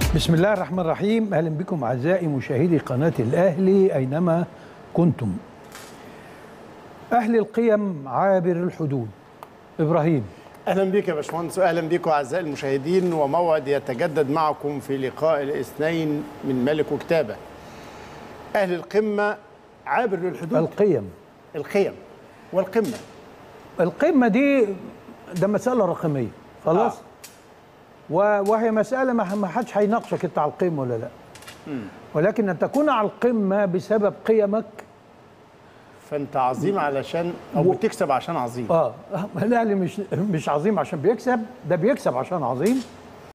بسم الله الرحمن الرحيم اهلا بكم اعزائي مشاهدي قناه الاهلي اينما كنتم اهل القيم عابر الحدود ابراهيم اهلا بك يا باشمهندس واهلا بكم اعزائي المشاهدين وموعد يتجدد معكم في لقاء الاثنين من ملك وكتابه اهل القمه عابر للحدود القيم القيم والقمه القمه دي ده مساله رقميه خلاص آه. و- وهي مساله ما ما حدش هيناقشك انت على القمه ولا لا ولكن ان تكون على القمه بسبب قيمك فانت عظيم علشان او بتكسب عشان عظيم اه الاهلي مش مش عظيم عشان بيكسب ده بيكسب عشان عظيم